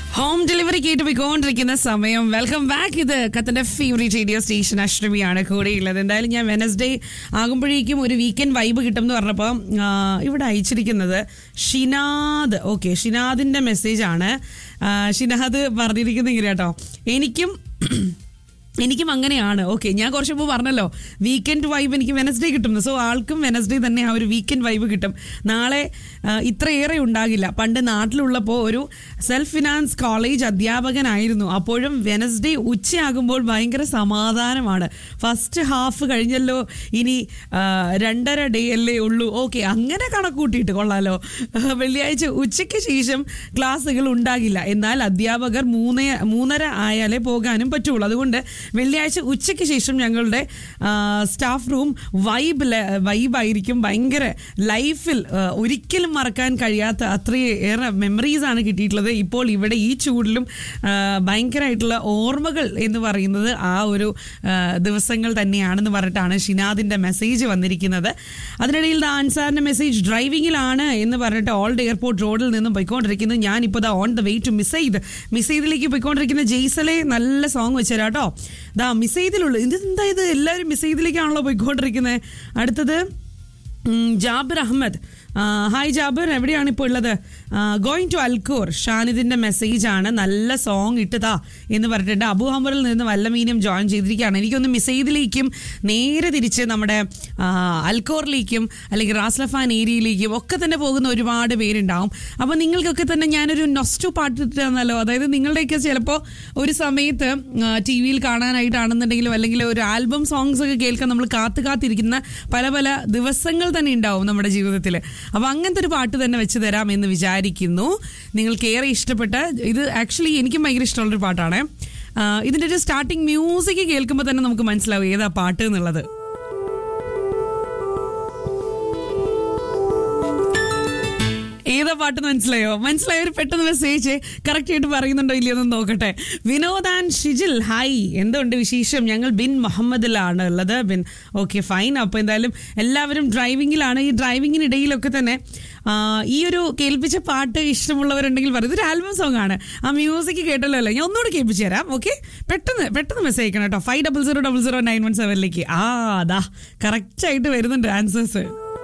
home delivery കേട്ട് പോയിക്കൊണ്ടിരിക്കുന്ന സമയം വെൽക്കം ബാക്ക് ഇത് കത്തന്റെ ഫേവറേറ്റ് റേഡിയോ സ്റ്റേഷൻ അഷ്ടമിയാണ് കൂടെയുള്ളത് എന്തായാലും ഞാൻ വെനസ്ഡേ ആകുമ്പോഴേക്കും ഒരു വീക്കെൻഡ് വൈബ് കിട്ടും എന്ന് പറഞ്ഞപ്പോൾ ഇവിടെ അയച്ചിരിക്കുന്നത് ഷിനാദ് ഓക്കെ ഷിനാദിന്റെ മെസ്സേജ് ആണ് ആ, ഷിനാദ് പറഞ്ഞിരിക്കുന്നത് ഇങ്ങനെ കേട്ടോ എനിക്കും എനിക്കും അങ്ങനെയാണ് ഓക്കെ ഞാൻ കുറച്ച് മുമ്പ് പറഞ്ഞല്ലോ വീക്കെൻഡ് വൈബ് എനിക്ക് വെനസ്ഡേ കിട്ടും സോ ആൾക്കും വെനസ്ഡേ തന്നെ ആ ഒരു വീക്കെൻഡ് വൈബ് കിട്ടും നാളെ ആ, ഇത്രയേറെ ഉണ്ടാകില്ല പണ്ട് നാട്ടിലുള്ളപ്പോൾ ഒരു സെൽഫ് ഫിനാൻസ് കോളേജ് അധ്യാപകനായിരുന്നു അപ്പോഴും വെനസ്ഡേ ഉച്ചയാകുമ്പോൾ ഭയങ്കര സമാധാനമാണ് ഫസ്റ്റ് ഹാഫ് കഴിഞ്ഞല്ലോ ഇനി ആ, രണ്ടര ഡേ അല്ലേ ഉള്ളൂ ഓക്കെ അങ്ങനെ കണക്കൂട്ടിയിട്ട് കൊള്ളാലോ വെള്ളിയാഴ്ച ഉച്ചയ്ക്ക് ശേഷം ക്ലാസ്സുകൾ ഉണ്ടാകില്ല എന്നാൽ അധ്യാപകർ മൂന്നേ മൂന്നര ആയാലേ പോകാനും പറ്റുള്ളൂ അതുകൊണ്ട് വെള്ളിയാഴ്ച ഉച്ചയ്ക്ക് ശേഷം ഞങ്ങളുടെ സ്റ്റാഫ് റൂം വൈബ് വൈബായിരിക്കും ഭയങ്കര ലൈഫിൽ ആ, ഒരിക്കലും മറക്കാൻ കഴിയാത്ത അത്രയേറെ മെമ്മറീസ് ആണ് കിട്ടിയിട്ടുള്ളത് ഇപ്പോൾ ഇവിടെ ഈ ചൂടിലും ആ, ഭയങ്കരമായിട്ടുള്ള ഓർമ്മകൾ എന്ന് പറയുന്നത് ആ ഒരു ആ, ദിവസങ്ങൾ തന്നെയാണെന്ന് പറഞ്ഞിട്ടാണ് ഷിനാദിന്റെ മെസ്സേജ് വന്നിരിക്കുന്നത് അതിനിടയിൽ ദാ അൻസാറിന്റെ മെസ്സേജ് ഡ്രൈവിംഗിലാണ് എന്ന് പറഞ്ഞിട്ട് ഓൾഡ് എയർപോർട്ട് റോഡിൽ നിന്നും പോയിക്കൊണ്ടിരിക്കുന്നത് ഞാനിപ്പോൾ ദാ on the way to miss ചെയ്ത് മിസ് ചെയ്തിലേക്ക് പോയിക്കൊണ്ടിരിക്കുന്ന ജെയ്സലെ നല്ല സോങ് വെച്ചുതരാം കേട്ടോ ദാ മിസ് ചെയ്തിലുള്ളൂ ഇത് എന്താ ഇത് എല്ലാവരും മിസ് ചെയ്തിലേക്കാണല്ലോ പോയിക്കൊണ്ടിരിക്കുന്നത് അടുത്തത് ഉം, ജാബിർ അഹമ്മദ് ആ, ഹായ് ജാബിർ എവിടെയാണ് ഇപ്പോൾ ഉള്ളത് ഗോയിങ് ടു അൽക്കൂർ ഷാനിദിന്റെ മെസ്സേജ് ആണ് നല്ല സോങ് ഇട്ടതാ എന്ന് പറഞ്ഞിട്ടുണ്ട് അബു ഹമറിൽ നിന്ന് വല്ലമീനും ജോയിൻ ചെയ്തിരിക്കുകയാണ് എനിക്കൊന്ന് മിസൈദിലേക്കും നേരെ തിരിച്ച് നമ്മുടെ ആ, അൽക്കോറിലേക്കും അല്ലെങ്കിൽ റാസ്ലഫാൻ ഏരിയയിലേക്കും ഒക്കെ തന്നെ പോകുന്ന ഒരുപാട് പേരുണ്ടാവും അപ്പോൾ നിങ്ങൾക്കൊക്കെ തന്നെ ഞാനൊരു നൊസ്റ്റു പാട്ട് ഇട്ട് തന്നല്ലോ അതായത് നിങ്ങളുടെയൊക്കെ ചിലപ്പോൾ ഒരു സമയത്ത് ടി വിയിൽ കാണാനായിട്ടാണെന്നുണ്ടെങ്കിലും അല്ലെങ്കിൽ ഒരു ആൽബം സോങ്സ് ഒക്കെ കേൾക്കാൻ നമ്മൾ കാത്തു കാത്തിരിക്കുന്ന പല പല ദിവസങ്ങൾ തന്നെ ഉണ്ടാവും നമ്മുടെ ജീവിതത്തിൽ അപ്പോൾ അങ്ങനത്തെ ഒരു പാട്ട് തന്നെ വെച്ച് തരാം എന്ന് വിചാരിക്കുന്നു നിങ്ങൾക്ക് ഏറെ ഇഷ്ടപ്പെട്ട ഇത് ആക്ച്വലി എനിക്കും ഭയങ്കര ഇഷ്ടമുള്ളൊരു പാട്ടാണ് ആ, ഇതിന്റെ ഒരു സ്റ്റാർട്ടിങ് മ്യൂസിക് കേൾക്കുമ്പോൾ തന്നെ നമുക്ക് മനസ്സിലാവും ഏതാ പാട്ട് എന്നുള്ളത് ഏതാ പാട്ട് മനസ്സിലായോ മനസ്സിലായോ ഒരു പെട്ടെന്ന് മെസ്സേജ് കറക്റ്റ് ആയിട്ട് പറയുന്നുണ്ടോ ഇല്ലയോ എന്ന് നോക്കട്ടെ വിനോദ് ആൻഡ് ഷിജിൽ ഹായ് എന്തുണ്ട് വിശേഷം ഞങ്ങൾ ബിൻ മുഹമ്മദിലാണ് ഉള്ളത് ബിൻ ഓക്കെ ഫൈൻ അപ്പോൾ എന്തായാലും എല്ലാവരും ഡ്രൈവിങ്ങിലാണ് ഈ ഡ്രൈവിങ്ങിനിടയിലൊക്കെ തന്നെ ആ, ഈ ഒരു കേൾപ്പിച്ച പാട്ട് ഇഷ്ടമുള്ളവരുണ്ടെങ്കിൽ പറയും ഇതൊരു ആൽബം സോങ് ആണ് ആ മ്യൂസിക് കേട്ടല്ലോ അല്ലേ ഞാൻ ഒന്നുകൂടെ കേൾപ്പിച്ചു തരാം ഓക്കെ പെട്ടെന്ന് പെട്ടെന്ന് മെസ്സേജ് അയക്കണം കേട്ടോ five double zero double zero nine one സെവനിലേക്ക് ആ അതാ കറക്റ്റ് ആയിട്ട് വരുന്നുണ്ട് ആൻസേഴ്സ്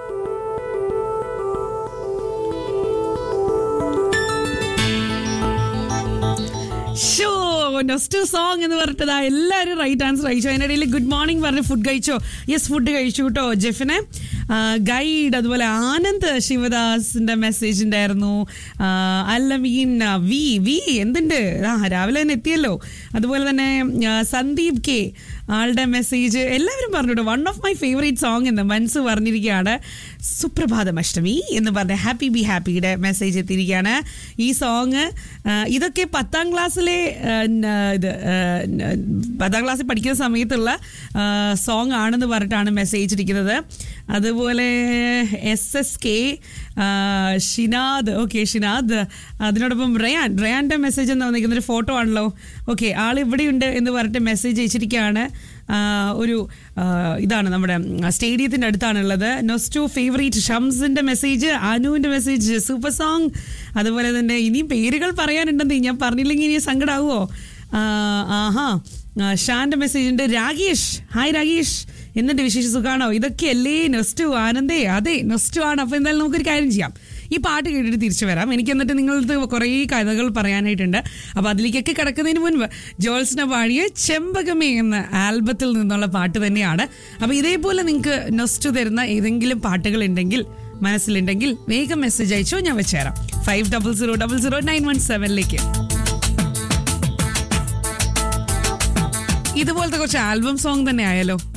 ഷോ നൊസ്റ്റു സോങ് എന്ന് പറഞ്ഞിട്ടതാ എല്ലാവരും റൈറ്റ് ആൻസർ അയച്ചു അതിനിടയിൽ ഗുഡ് മോർണിംഗ് പറഞ്ഞ് ഫുഡ് കഴിച്ചോ യെസ് ഫുഡ് കഴിച്ചു കേട്ടോ ജെഫിനെ ഗൈഡ് അതുപോലെ ആനന്ദ് ശിവദാസിന്റെ മെസ്സേജ് ഉണ്ടായിരുന്നു ആ, അല്ലമീൻ ആ, വി വി എന്തുണ്ട് ആ രാവിലെ തന്നെ എത്തിയല്ലോ അതുപോലെ തന്നെ ആ, സന്ദീപ് കെ ആളുടെ മെസ്സേജ് എല്ലാവരും പറഞ്ഞു കേട്ടോ one of my favourite song എന്ന് മനസ്സ് പറഞ്ഞിരിക്കുകയാണ് സുപ്രഭാതം അഷ്ടമി എന്ന് പറഞ്ഞ ഹാപ്പി ബി ഹാപ്പിയുടെ മെസ്സേജ് എത്തിയിരിക്കുകയാണ് ഈ സോങ് ഇതൊക്കെ പത്താം ക്ലാസ്സിലെ ആ, ന- ഇത് ആ, ന- പത്താം ക്ലാസ്സിൽ പഠിക്കുന്ന സമയത്തുള്ള സോങ് ആണെന്ന് പറഞ്ഞിട്ടാണ് മെസ്സേജ് ഇരിക്കുന്നത് അതുപോലെ S S K Shinad okay Shinad അതിനോടൊപ്പം റയാൻ റയാൻ്റെ മെസ്സേജ് എന്താ വന്നിരിക്കുന്നത് ഒരു ഫോട്ടോ ആണല്ലോ ഓക്കെ ആൾ ഇവിടെയുണ്ട് എന്ന് പറഞ്ഞിട്ട് മെസ്സേജ് അയച്ചിരിക്കുകയാണ് ആ, ഒരു ആ, ഇതാണ് നമ്മുടെ സ്റ്റേഡിയത്തിൻ്റെ അടുത്താണുള്ളത് നൊസ്റ്റു ഫേവറേറ്റ് ഷംസിൻ്റെ മെസ്സേജ് അനുവിൻ്റെ മെസ്സേജ് സൂപ്പർ സോങ് അതുപോലെ തന്നെ ഇനിയും പേരുകൾ പറയാനുണ്ടെന്ന് ഞാൻ പറഞ്ഞില്ലെങ്കിൽ ഇനി സങ്കടമാവുമോ ആ, ആഹാ ആ, ഷാന്റെ മെസ്സേജ് ഉണ്ട് രാഗേഷ് ഹായ് രാഗേഷ് എന്നിട്ട് വിശേഷ സുഖാണോ ഇതൊക്കെയല്ലേ നൊസ്റ്റു ആനന്ദേ അതെ നൊസ്റ്റു ആണ് അപ്പൊ എന്തായാലും നമുക്കൊരു കാര്യം ചെയ്യാം ഈ പാട്ട് കേട്ടിട്ട് തിരിച്ചു വരാം എനിക്ക് എന്നിട്ട് നിങ്ങളത് കുറേ കഥകൾ പറയാനായിട്ടുണ്ട് അപ്പൊ അതിലേക്കൊക്കെ കിടക്കുന്നതിന് മുൻപ് ജോൾസിനെ പാടിയ ചെമ്പകമേ എന്ന ആൽബത്തിൽ നിന്നുള്ള പാട്ട് തന്നെയാണ് അപ്പൊ ഇതേപോലെ നിങ്ങൾക്ക് നൊസ്റ്റു തരുന്ന ഏതെങ്കിലും പാട്ടുകൾ ഉണ്ടെങ്കിൽ മനസ്സിലുണ്ടെങ്കിൽ വേഗം മെസ്സേജ് അയച്ചോ ഞാൻ വെച്ചുതരാം five double zero double zero nine one സെവനിലേക്ക് ഇതുപോലത്തെ കുറച്ച് ആൽബം സോങ് തന്നെ ആയാലോ